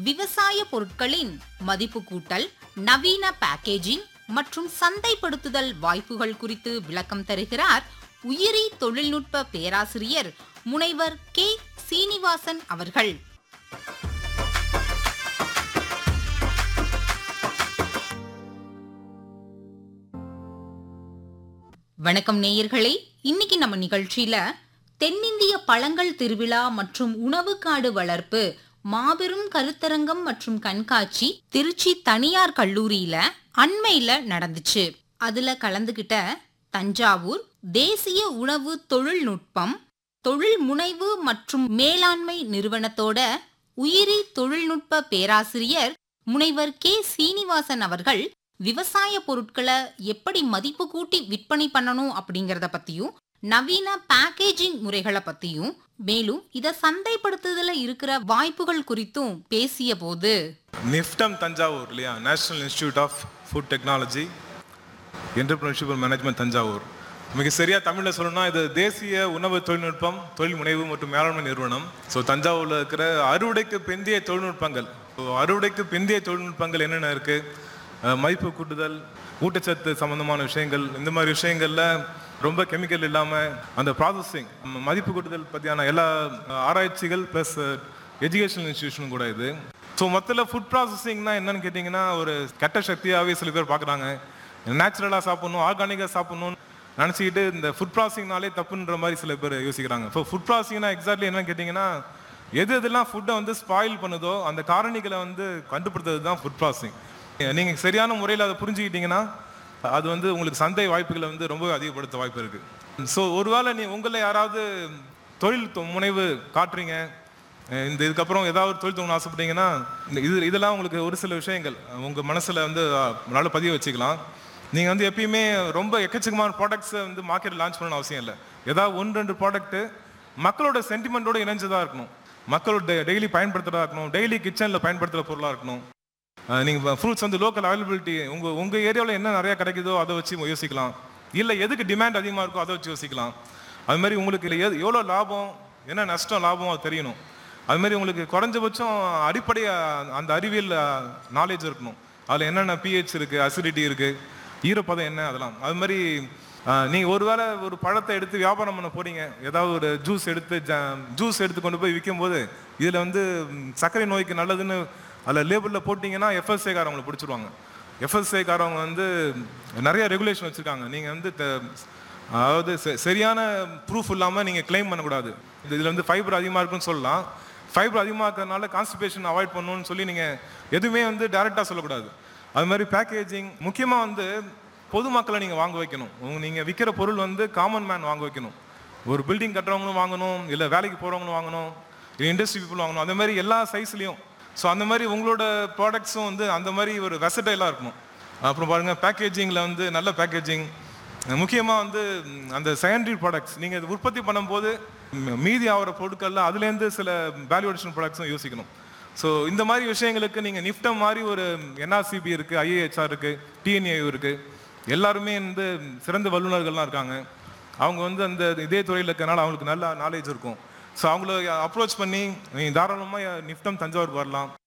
விவசாய பொருட்களின் மதிப்பு கூட்டல் நவீன பேக்கேஜிங் மற்றும் சந்தைப்படுத்துதல் வாய்ப்புகள் குறித்து விளக்கம் தருகிறார் உயிரி தொழில்நுட்ப பேராசிரியர் முனைவர் கே சீனிவாசன் அவர்கள் வணக்கம் நேயர்களே இன்னைக்கு நம்ம நிகழ்ச்சியில தென்னிந்திய பழங்கள் திருவிழா மற்றும் உணவு காடு வளர்ப்பு மாபெரும் கருத்தரங்கம் மற்றும் கண்காட்சி திருச்சி தனியார் கல்லூரியில அண்மையில நடந்துச்சு அதுல கலந்துகிட்ட தஞ்சாவூர் தேசிய உணவு தொழில்நுட்பம் தொழில் முனைவு மற்றும் மேலாண்மை நிறுவனத்தோட உயிரி தொழில்நுட்ப பேராசிரியர் முனைவர் கே சீனிவாசன் அவர்கள் விவசாய பொருட்களை எப்படி மதிப்பு கூட்டி விற்பனை பண்ணணும் அப்படிங்கறத பத்தியும் நவீன பேக்கேஜிங் முறைகளை பத்தியும் மேலும் இத சந்தைப்படுத்துதல இருக்கிற வாய்ப்புகள் குறித்தும் பேசிய போது நிஃப்டம் தஞ்சாவூர் இல்லையா National Institute of Food Technology Entrepreneurship Management Thanjavur மிக சரியா தமிழ்ல சொல்லணும்னா இது தேசிய உணவு தொழில்நுட்பம் தொழில் முனைவு மற்றும் மேலாண்மை நிறுவனம் ஸோ தஞ்சாவூர்ல இருக்கிற அறுவடைக்கு பிந்தைய தொழில்நுட்பங்கள் ஸோ அறுவடைக்கு பிந்தைய தொழில்நுட்பங்கள் என்னென்ன இருக்கு அஹ் மதிப்பு கூட்டுதல் ஊட்டச்சத்து சம்பந்தமான விஷயங்கள் இந்த மாதிரி விஷயங்கள்ல ரொம்ப கெமிக்கல் இல்லாம அந்த ப்ராசஸிங் மதிப்பு கூட்டுதல் பத்தியான எல்லா அஹ், ஆராய்ச்சிகள் ப்ளஸ் எஜுகேஷனல் இன்ஸ்டிடியூஷனும் கூட இது ஸோ மொத்தத்தில் ஃபுட் ப்ராசஸிங்னா என்னன்னு கேட்டிங்கன்னா ஒரு கெட்ட சக்தியாகவே சில பேர் பார்க்குறாங்க நேச்சுரலாக சாப்பிடணும் ஆர்கானிக்காக சாப்பிடணும்னு நினச்சிக்கிட்டு இந்த ஃபுட் ப்ராசஸிங்னாலே தப்புன்ற மாதிரி சில பேர் யோசிக்கிறாங்க இப்போ ஃபுட் ப்ராசஸிங்னா எக்ஸாக்ட்லி என்னன்னு கேட்டிங்கன்னா எது எதெல்லாம் ஃபுட்டை வந்து ஸ்பாயில் பண்ணுதோ அந்த காரணிகளை வந்து கண்டுபிடித்தது தான் ஃபுட் ப்ராசஸிங் நீங்கள் சரியான முறையில் அதை புரிஞ்சுக்கிட்டீங்கன்னா அது வந்து உங்களுக்கு சந்தை வாய்ப்புகளை வந்து ரொம்ப அதிகப்படுத்த வாய்ப்பு இருக்குது ஸோ ஒருவேளை நீ உங்களை யாராவது தொழில் தொ- முனைவு காட்டுறீங்க அஹ் இந்த இதுக்கப்புறம் ஏதாவது ஒரு தொழில் தோணும் ஆசைப்பட்டீங்கன்னா இந்த இது இதெல்லாம் உங்களுக்கு ஒரு சில விஷயங்கள் உங்கள் மனசில் வந்து அஹ், நல்ல பதிய வச்சுக்கலாம் நீங்கள் வந்து எப்பயுமே ரொம்ப எக்கச்சக்கமான ப்ராடக்ட்ஸை வந்து மார்க்கெட்டில் லான்ச் பண்ணணும் அவசியம் இல்லை ஏதாவது ஒன்று ரெண்டு ப்ராடக்ட்டு மக்களோட சென்டிமெண்ட்டோட இணைஞ்சதாக இருக்கணும் மக்களோட டெய்லி பயன்படுத்துகிறதா இருக்கணும் டெய்லி கிச்சனில் பயன்படுத்துகிற பொருளாக இருக்கணும் நீங்கள் ஃப்ரூட்ஸ் வந்து லோக்கல் அவைலபிலிட்டி உங்கள் உங்கள் ஏரியாவில் என்ன நிறையா கிடைக்குதோ அதை வச்சு யோசிக்கலாம் இல்லை எதுக்கு டிமாண்ட் அதிகமாக இருக்கோ அதை வச்சு யோசிக்கலாம் அது மாதிரி உங்களுக்கு இல்லை எது எவ்வளோ லாபம் என்ன நஷ்டம் லாபம் அது தெரியணும் அது மாதிரி உங்களுக்கு குறைஞ்சபட்சம் அடிப்படை அஹ், அந்த அறிவியல் நாலேஜ் இருக்கணும் அதில் என்னென்ன பிஹெச் இருக்குது அசிடிட்டி இருக்குது ஈரப்பதம் என்ன அதெல்லாம் அது மாதிரி அஹ், நீங்க ஒருவேளை ஒரு பழத்தை எடுத்து வியாபாரம் பண்ண போறீங்க ஏதாவது ஒரு ஜூஸ் எடுத்து ஜூஸ் எடுத்து கொண்டு போய் விற்கும் போது இதுல வந்து ம், சர்க்கரை நோய்க்கு நல்லதுன்னு அதில் லேபிளில் போட்டிங்கன்னா எஃப்எஸ்ஐ காரவங்களை பிடிச்சிருவாங்க எஃப்எஸ்ஐ காரவங்க வந்து நிறைய ரெகுலேஷன் வச்சுருக்காங்க நீங்கள் வந்து த- அதாவது செ- சரியான ப்ரூஃப் இல்லாமல் நீங்கள் க்ளைம் பண்ணக்கூடாது இது இதில் வந்து ஃபைபர் அதிகமாக இருக்குன்னு சொல்லலாம் ஃபைபர் அதிகமாக இருக்கிறதுனால கான்ஸ்டிபேஷன் அவாய்ட் பண்ணணும்னு சொல்லி நீங்கள் எதுவுமே வந்து டேரெக்டாக சொல்லக்கூடாது அது மாதிரி பேக்கேஜிங் முக்கியமாக வந்து பொதுமக்களை நீங்கள் வாங்க வைக்கணும் உங்க நீங்கள் விற்கிற பொருள் வந்து காமன் மேன் வாங்க வைக்கணும் ஒரு பில்டிங் கட்டுறவங்களும் வாங்கணும் இல்லை வேலைக்கு போகிறவங்களும் வாங்கணும் இல்லை இண்டஸ்ட்ரி பீப்புள் வாங்கணும் அந்த மாதிரி எல்லா சைஸ்லையும் ஸோ அந்த மாதிரி உங்களோட ப்ராடக்ட்ஸும் வந்து அந்த மாதிரி ஒரு வெசடைலாக இருக்கணும் அப்புறம் பாருங்கள் பேக்கேஜிங்கில் வந்து நல்ல பேக்கேஜிங் முக்கியமாக வந்து ம், அந்த செகண்டரி ப்ராடக்ட்ஸ் நீங்கள் இது உற்பத்தி பண்ணும்போது ம், மீதி ஆகிற பொருட்களில் அதுலேருந்து சில வேல்யூ அடிஷன் ப்ராடக்ட்ஸும் யோசிக்கணும் ஸோ இந்த மாதிரி விஷயங்களுக்கு நீங்கள் நிஃப்டம் மாதிரி ஒரு என்ஆர்சிபி இருக்குது ஐஏஹெச்ஆர் இருக்குது டிஎன்ஏ இருக்குது எல்லாருமே வந்து சிறந்த வல்லுநர்கள்லாம் இருக்காங்க அவங்க வந்து அந்த இதே துறையில் இருக்கனால அவங்களுக்கு நல்ல நாலேஜ் இருக்கும் ஸோ அவங்கள அப்ரோச் பண்ணி நீ தாராளமாக நிஃப்டம் தஞ்சாவூருக்கு வரலாம்